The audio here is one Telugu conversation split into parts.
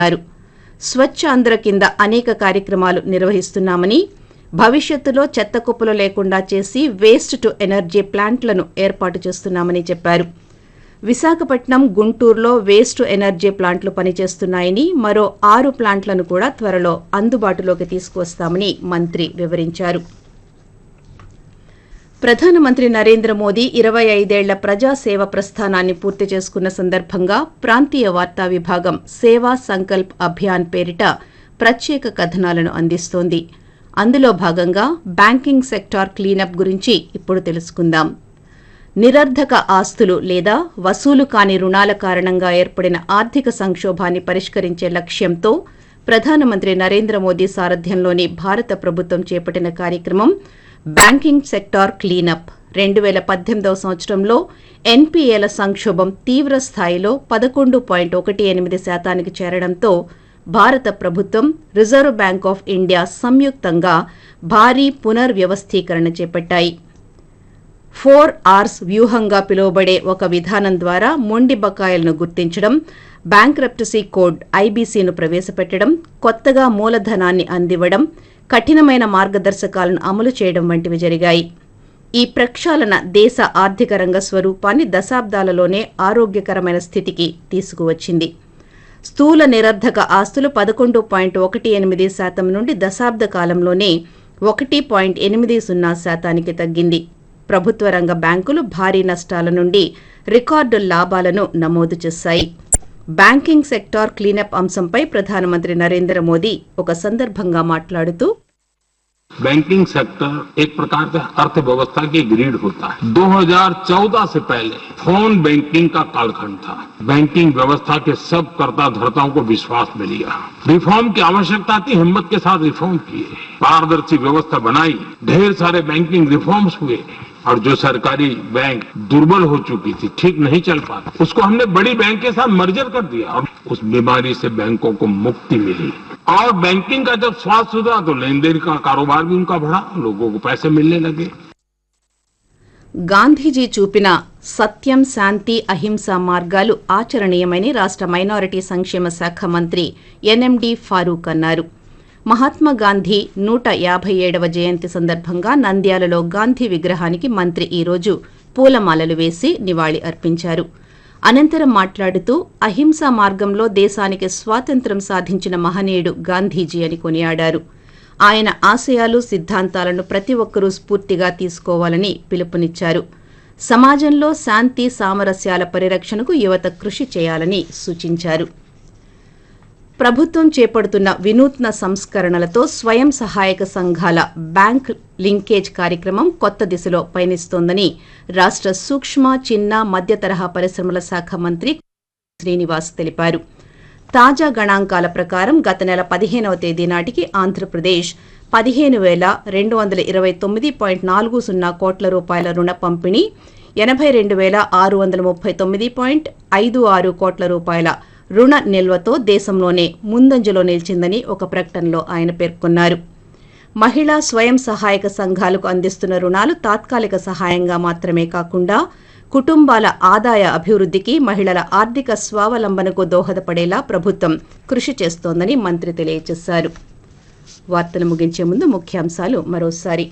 అన్నారు స్వచ్ఛ ఆంధ్ర కింద అనేక కార్యక్రమాలు నిర్వహిస్తున్నామని భవిష్యత్తులో చెత్త కుప్పలు లేకుండా చేసి వేస్ట్ టు ఎనర్జీ ప్లాంట్లను ఏర్పాటు చేస్తున్నామని చెప్పారు విశాఖపట్నం గుంటూరులో వేస్ట్ టు ఎనర్జీ ప్లాంట్లు పనిచేస్తున్నాయని మరో ఆరు ప్లాంట్లను కూడా త్వరలో అందుబాటులోకి తీసుకువస్తామని మంత్రి వివరించారు ప్రధానమంత్రి నరేంద్ర మోదీ ఇరవై ఐదేళ్ల ప్రజాసేవ ప్రస్థానాన్ని పూర్తి చేసుకున్న సందర్భంగా ప్రాంతీయ వార్తా విభాగం సేవా సంకల్ప్ అభియాన్ పేరిట ప్రత్యేక కథనాలను అందిస్తోంది అందులో భాగంగా బ్యాంకింగ్ సెక్టార్ క్లీనప్ గురించి ఇప్పుడు తెలుసుకుందాం నిరర్ధక ఆస్తులు లేదా వసూలు కాని రుణాల కారణంగా ఏర్పడిన ఆర్థిక సంక్షోభాన్ని పరిష్కరించే లక్ష్యంతో ప్రధానమంత్రి నరేంద్ర మోదీ సారథ్యంలోని భారత ప్రభుత్వం చేపట్టిన కార్యక్రమం బ్యాంకింగ్ సెక్టార్ క్లీనప్ రెండు వేల పద్దెనిమిదవ సంవత్సరంలో ఎన్పీఏల సంక్షోభం తీవ్ర స్థాయిలో పదకొండు పాయింట్ ఒకటి ఎనిమిది శాతానికి చేరడంతో భారత ప్రభుత్వం రిజర్వ్ బ్యాంక్ ఆఫ్ ఇండియా సంయుక్తంగా భారీ పునర్వ్యవస్థీకరణ చేపట్టాయి ఫోర్ ఆర్స్ వ్యూహంగా పిలువబడే ఒక విధానం ద్వారా మొండి బకాయిలను గుర్తించడం బ్యాంక్రప్టసీ కోడ్ ఐబీసీను ప్రవేశపెట్టడం కొత్తగా మూలధనాన్ని అందివ్వడం కఠినమైన మార్గదర్శకాలను అమలు చేయడం వంటివి జరిగాయి ఈ ప్రక్షాళన దేశ ఆర్థిక రంగ స్వరూపాన్ని దశాబ్దాలలోనే ఆరోగ్యకరమైన స్థితికి తీసుకువచ్చింది స్థూల నిరర్ధక ఆస్తులు పదకొండు పాయింట్ ఒకటి ఎనిమిది శాతం నుండి దశాబ్ద కాలంలోనే ఒకటి పాయింట్ ఎనిమిది సున్నా శాతానికి తగ్గింది ప్రభుత్వ రంగ బ్యాంకులు భారీ నష్టాల నుండి రికార్డు లాభాలను నమోదు చేశాయి బ్యాంకింగ్ సెక్టార్ క్లీనప్ అంశంపై ప్రధానమంత్రి నరేంద్ర మోదీ ఒక సందర్భంగా మాట్లాడుతూ बैंकिंग सेक्टर एक प्रकार से अर्थव्यवस्था की ग्रीड होता है 2014 से पहले फोन बैंकिंग का कालखंड था बैंकिंग व्यवस्था के सब कर्ता धर्ताओं को विश्वास में लिया रिफॉर्म की आवश्यकता थी हिम्मत के साथ रिफॉर्म किए पारदर्शी व्यवस्था बनाई ढेर सारे बैंकिंग रिफॉर्म्स हुए और जो सरकारी बैंक दुर्बल हो चुकी थी ठीक नहीं चल पाती उसको हमने बड़ी बैंक के साथ मर्जर कर दिया और उस बीमारी से बैंकों को मुक्ति मिली और बैंकिंग का जब स्वास्थ्य सुधरा तो लेन देन का कारोबार भी उनका बढ़ा लोगों को पैसे मिलने लगे గాంధీజీ చూపిన సత్యం శాంతి అహింస మార్గాలు ఆచరణీయమని రాష్ట్ర మైనారిటీ సంక్షేమ శాఖ మంత్రి ఎన్ఎండి ఫారూక్ అన్నారు మహాత్మా గాంధీ నూట యాభై ఏడవ జయంతి సందర్భంగా నంద్యాలలో గాంధీ విగ్రహానికి మంత్రి ఈరోజు పూలమాలలు వేసి నివాళి అర్పించారు అనంతరం మాట్లాడుతూ అహింసా మార్గంలో దేశానికి స్వాతంత్ర్యం సాధించిన మహనీయుడు గాంధీజీ అని కొనియాడారు ఆయన ఆశయాలు సిద్ధాంతాలను ప్రతి ఒక్కరూ స్ఫూర్తిగా తీసుకోవాలని పిలుపునిచ్చారు సమాజంలో శాంతి సామరస్యాల పరిరక్షణకు యువత కృషి చేయాలని సూచించారు ప్రభుత్వం చేపడుతున్న వినూత్న సంస్కరణలతో స్వయం సహాయక సంఘాల బ్యాంక్ లింకేజ్ కార్యక్రమం కొత్త దిశలో పయనిస్తోందని రాష్ట్ర సూక్ష్మ చిన్న మధ్య తరహా పరిశ్రమల శాఖ మంత్రి శ్రీనివాస్ తెలిపారు తాజా గణాంకాల ప్రకారం గత నెల పదిహేనవ తేదీ నాటికి ఆంధ్రప్రదేశ్ పదిహేను వేల రెండు వందల ఇరవై తొమ్మిది పాయింట్ నాలుగు సున్నా కోట్ల రూపాయల రుణ పంపిణీ ఎనభై రెండు వేల ఆరు వందల ముప్పై తొమ్మిది పాయింట్ ఐదు ఆరు కోట్ల రూపాయల రుణ నిల్వతో దేశంలోనే ముందంజలో నిలిచిందని ఒక ప్రకటనలో ఆయన పేర్కొన్నారు మహిళా స్వయం సహాయక సంఘాలకు అందిస్తున్న రుణాలు తాత్కాలిక సహాయంగా మాత్రమే కాకుండా కుటుంబాల ఆదాయ అభివృద్ధికి మహిళల ఆర్థిక స్వావలంబనకు దోహదపడేలా ప్రభుత్వం కృషి చేస్తోందని మంత్రి తెలియజేశారు వార్తలు ముగించే ముందు ముఖ్యాంశాలు మరోసారి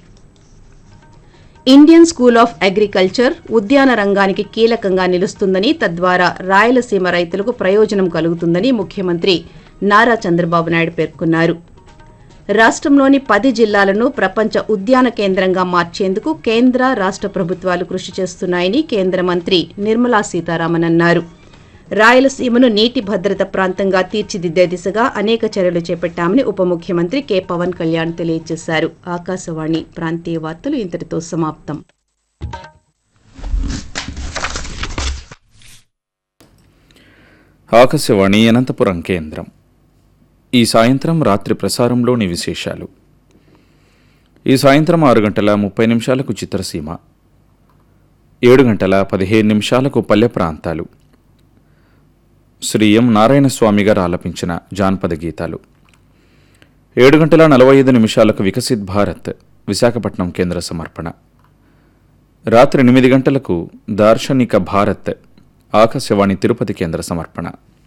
ఇండియన్ స్కూల్ ఆఫ్ అగ్రికల్చర్ ఉద్యాన రంగానికి కీలకంగా నిలుస్తుందని తద్వారా రాయలసీమ రైతులకు ప్రయోజనం కలుగుతుందని ముఖ్యమంత్రి నారా చంద్రబాబు నాయుడు పేర్కొన్నారు రాష్ట్రంలోని పది జిల్లాలను ప్రపంచ ఉద్యాన కేంద్రంగా మార్చేందుకు కేంద్ర రాష్ట్ర ప్రభుత్వాలు కృషి చేస్తున్నాయని కేంద్ర మంత్రి నిర్మలా సీతారామన్ అన్నారు రాయలసీమను నీటి భద్రత ప్రాంతంగా తీర్చిదిద్దే దిశగా అనేక చర్యలు చేపట్టామని ఉప ముఖ్యమంత్రి కె పవన్ కళ్యాణ్ తెలియజేశారు ఆకాశవాణి ప్రాంతీయ వార్తలు ఇంతటితో సమాప్తం ఆకాశవాణి అనంతపురం కేంద్రం ఈ సాయంత్రం రాత్రి ప్రసారంలోని విశేషాలు ఈ సాయంత్రం ఆరు గంటల ముప్పై నిమిషాలకు చిత్రసీమ ఏడు గంటల పదిహేను నిమిషాలకు పల్లె ప్రాంతాలు శ్రీ ఎం నారాయణస్వామి గారు ఆలపించిన జానపద గీతాలు ఏడు గంటల నలభై ఐదు నిమిషాలకు వికసిత్ భారత్ విశాఖపట్నం కేంద్ర సమర్పణ రాత్రి ఎనిమిది గంటలకు దార్శనిక భారత్ ఆకాశవాణి తిరుపతి కేంద్ర సమర్పణ